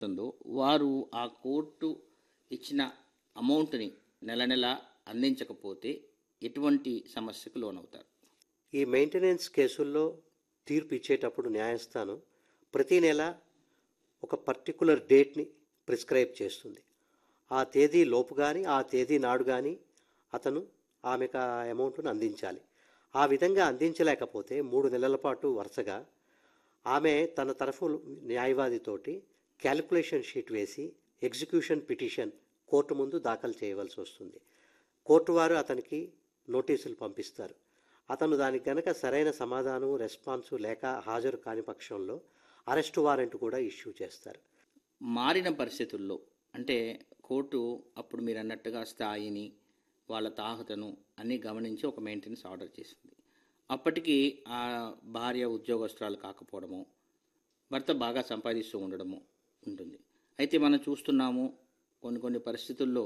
ఉందో వారు ఆ కోర్టు ఇచ్చిన అమౌంట్ని నెల నెల అందించకపోతే ఎటువంటి సమస్యకు లోనవుతారు ఈ మెయింటెనెన్స్ కేసుల్లో తీర్పు ఇచ్చేటప్పుడు న్యాయస్థానం ప్రతి నెల ఒక పర్టికులర్ డేట్ని ప్రిస్క్రైబ్ చేస్తుంది ఆ తేదీ లోపు కానీ ఆ తేదీ నాడు కానీ అతను ఆమెకు ఆ అమౌంట్ను అందించాలి ఆ విధంగా అందించలేకపోతే మూడు నెలల పాటు వరుసగా ఆమె తన తరఫు న్యాయవాదితోటి క్యాలిక్యులేషన్ షీట్ వేసి ఎగ్జిక్యూషన్ పిటిషన్ కోర్టు ముందు దాఖలు చేయవలసి వస్తుంది కోర్టు వారు అతనికి నోటీసులు పంపిస్తారు అతను దానికి గనక సరైన సమాధానం రెస్పాన్సు లేక హాజరు కాని పక్షంలో అరెస్టు వారెంట్ కూడా ఇష్యూ చేస్తారు మారిన పరిస్థితుల్లో అంటే కోర్టు అప్పుడు మీరు అన్నట్టుగా స్థాయిని వాళ్ళ తాహతను అన్నీ గమనించి ఒక మెయింటెనెన్స్ ఆర్డర్ చేసింది అప్పటికి ఆ భార్య ఉద్యోగస్తురాలు కాకపోవడము భర్త బాగా సంపాదిస్తూ ఉండడము ఉంటుంది అయితే మనం చూస్తున్నాము కొన్ని కొన్ని పరిస్థితుల్లో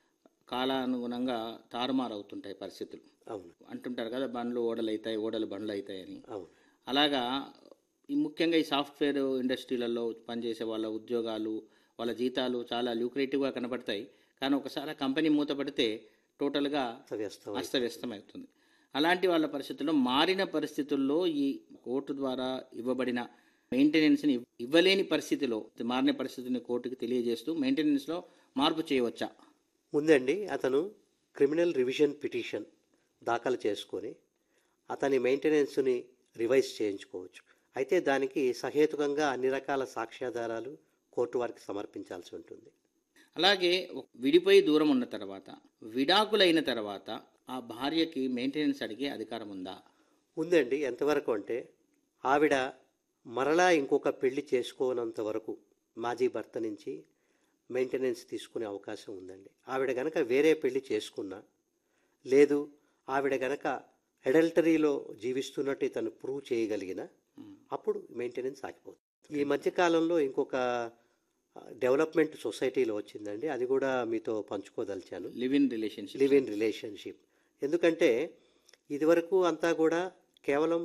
కాలానుగుణంగా తారుమారు అవుతుంటాయి పరిస్థితులు అవును అంటుంటారు కదా బండ్లు ఓడలు అవుతాయి ఓడలు బండ్లు అవుతాయని అవును అలాగా ఈ ముఖ్యంగా ఈ సాఫ్ట్వేర్ ఇండస్ట్రీలలో పనిచేసే వాళ్ళ ఉద్యోగాలు వాళ్ళ జీతాలు చాలా ల్యూక్రేటివ్గా కనబడతాయి కానీ ఒకసారి ఆ కంపెనీ మూతపడితే టోటల్గా అస్తవ్యస్తం అస్తవ్యస్తమవుతుంది అలాంటి వాళ్ళ పరిస్థితుల్లో మారిన పరిస్థితుల్లో ఈ కోర్టు ద్వారా ఇవ్వబడిన మెయింటెనెన్స్ని ఇవ్వలేని పరిస్థితిలో మారిన పరిస్థితిని కోర్టుకి తెలియజేస్తూ మెయింటెనెన్స్లో మార్పు చేయవచ్చా ముందండి అతను క్రిమినల్ రివిజన్ పిటిషన్ దాఖలు చేసుకొని అతని మెయింటెనెన్స్ని రివైజ్ చేయించుకోవచ్చు అయితే దానికి సహేతుకంగా అన్ని రకాల సాక్ష్యాధారాలు కోర్టు వారికి సమర్పించాల్సి ఉంటుంది అలాగే ఒక- విడిపోయి దూరం ఉన్న తర్వాత విడాకులైన తర్వాత ఆ భార్యకి మెయింటెనెన్స్ అడిగే అధికారం ఉందా ఉందండి ఎంతవరకు అంటే ఆవిడ మరలా ఇంకొక పెళ్లి చేసుకోనంత వరకు మాజీ భర్త నుంచి మెయింటెనెన్స్ తీసుకునే అవకాశం ఉందండి ఆవిడ గనక వేరే పెళ్లి చేసుకున్నా లేదు ఆవిడ గనక అడల్టరీలో జీవిస్తున్నట్టు ఇతను ప్రూవ్ చేయగలిగిన అప్పుడు మెయింటెనెన్స్ ఆగిపోతుంది ఈ మధ్యకాలంలో ఇంకొక ఆ, డెవలప్మెంట్ సొసైటీలో వచ్చిందండి అది కూడా మీతో పంచుకోదలిచాను live in relationship live in relationship ఎందుకంటే ఇదివరకు అంతా కూడా కేవలం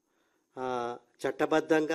ఆ, చట్టబద్ధంగా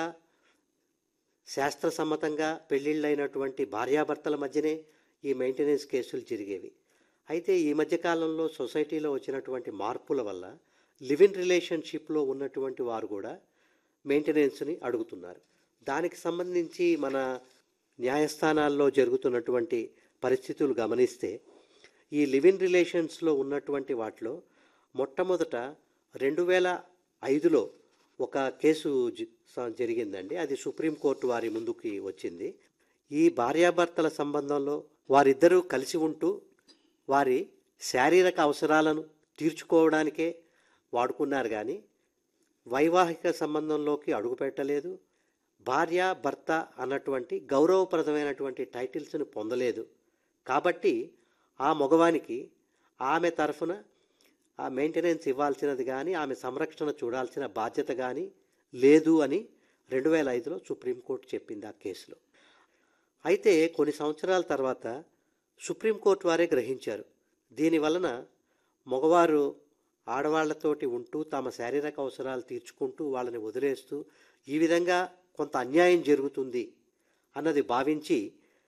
శాస్త్రసమ్మతంగా పెళ్ళిళ్ళైనటువంటి భార్యాభర్తల మధ్యనే ఈ మెయింటెనెన్స్ కేసులు జరిగేవి అయితే ఈ మధ్యకాలంలో సొసైటీలో వచ్చినటువంటి మార్పుల వల్ల లివ్ ఇన్ రిలేషన్షిప్లో ఉన్నటువంటి వారు కూడా మెయింటెనెన్స్ని అడుగుతున్నారు దానికి సంబంధించి మన న్యాయస్థానాల్లో జరుగుతున్నటువంటి పరిస్థితులు గమనిస్తే ఈ లివ్ ఇన్ రిలేషన్స్లో ఉన్నటువంటి వాటిలో మొట్టమొదట రెండు వేల ఐదులో ఒక కేసు జ- స- జరిగిందండి అది సుప్రీంకోర్టు వారి ముందుకి వచ్చింది ఈ భార్యాభర్తల సంబంధంలో వారిద్దరూ కలిసి ఉంటూ వారి శారీరక అవసరాలను తీర్చుకోవడానికే వాడుకున్నారు కానీ వైవాహిక సంబంధంలోకి అడుగుపెట్టలేదు భార్య భర్త అన్నటువంటి గౌరవప్రదమైనటువంటి టైటిల్స్ని పొందలేదు కాబట్టి ఆ మగవానికి ఆమె తరఫున ఆ మెయింటెనెన్స్ ఇవ్వాల్సినది కానీ ఆమె సంరక్షణ చూడాల్సిన బాధ్యత కానీ లేదు అని రెండు వేల ఐదులో సుప్రీంకోర్టు చెప్పింది ఆ కేసులో అయితే కొన్ని సంవత్సరాల తర్వాత సుప్రీంకోర్టు వారే గ్రహించారు దీని వలన మగవారు ఆడవాళ్లతోటి ఉంటూ తమ శారీరక అవసరాలు తీర్చుకుంటూ వాళ్ళని వదిలేస్తూ ఈ విధంగా కొంత అన్యాయం జరుగుతుంది అన్నది భావించి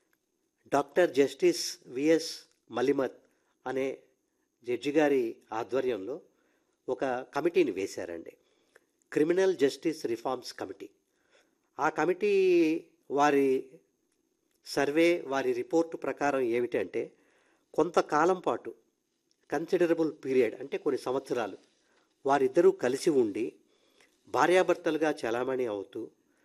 డాక్టర్ జస్టిస్ విఎస్ మలిమత్ అనే జడ్జి గారి ఆధ్వర్యంలో ఒక కమిటీని వేశారండి క్రిమినల్ జస్టిస్ రిఫార్మ్స్ కమిటీ ఆ కమిటీ వారి సర్వే వారి రిపోర్టు ప్రకారం ఏమిటంటే కొంతకాలం పాటు కన్సిడరబుల్ పీరియడ్ అంటే కొన్ని సంవత్సరాలు వారిద్దరూ కలిసి ఉండి భార్యాభర్తలుగా చలామణి అవుతూ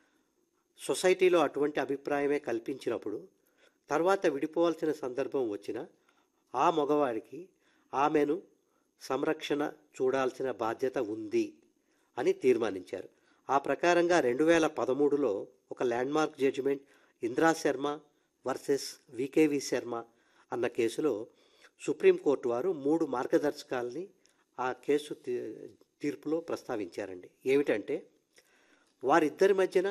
సొసైటీలో అటువంటి అభిప్రాయమే కల్పించినప్పుడు తర్వాత విడిపోవాల్సిన సందర్భం వచ్చిన ఆ మగవాడికి ఆమెను సంరక్షణ చూడాల్సిన బాధ్యత ఉంది అని తీర్మానించారు ఆ ప్రకారంగా రెండు వేల పదమూడులో ఒక landmark judgment Indira Sharma versus VKV Sharma అన్న కేసులో సుప్రీంకోర్టు వారు మూడు మార్గదర్శకాలని ఆ కేసు తీ- తీర్పులో ప్రస్తావించారండి ఏమిటంటే వారిద్దరి మధ్యన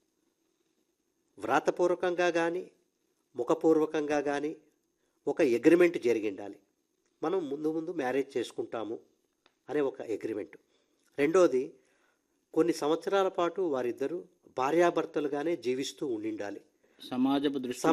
వ్రాతపూర్వకంగా కానీ ముఖపూర్వకంగా కానీ ఒక అగ్రిమెంట్ జరిగిండాలి మనం ముందు ముందు మ్యారేజ్ చేసుకుంటాము అనే ఒక అగ్రిమెంట్ రెండోది కొన్ని సంవత్సరాల పాటు వారిద్దరూ భార్యాభర్తలుగానే జీవిస్తూ ఉండిండాలి సమాజపు దృష్టి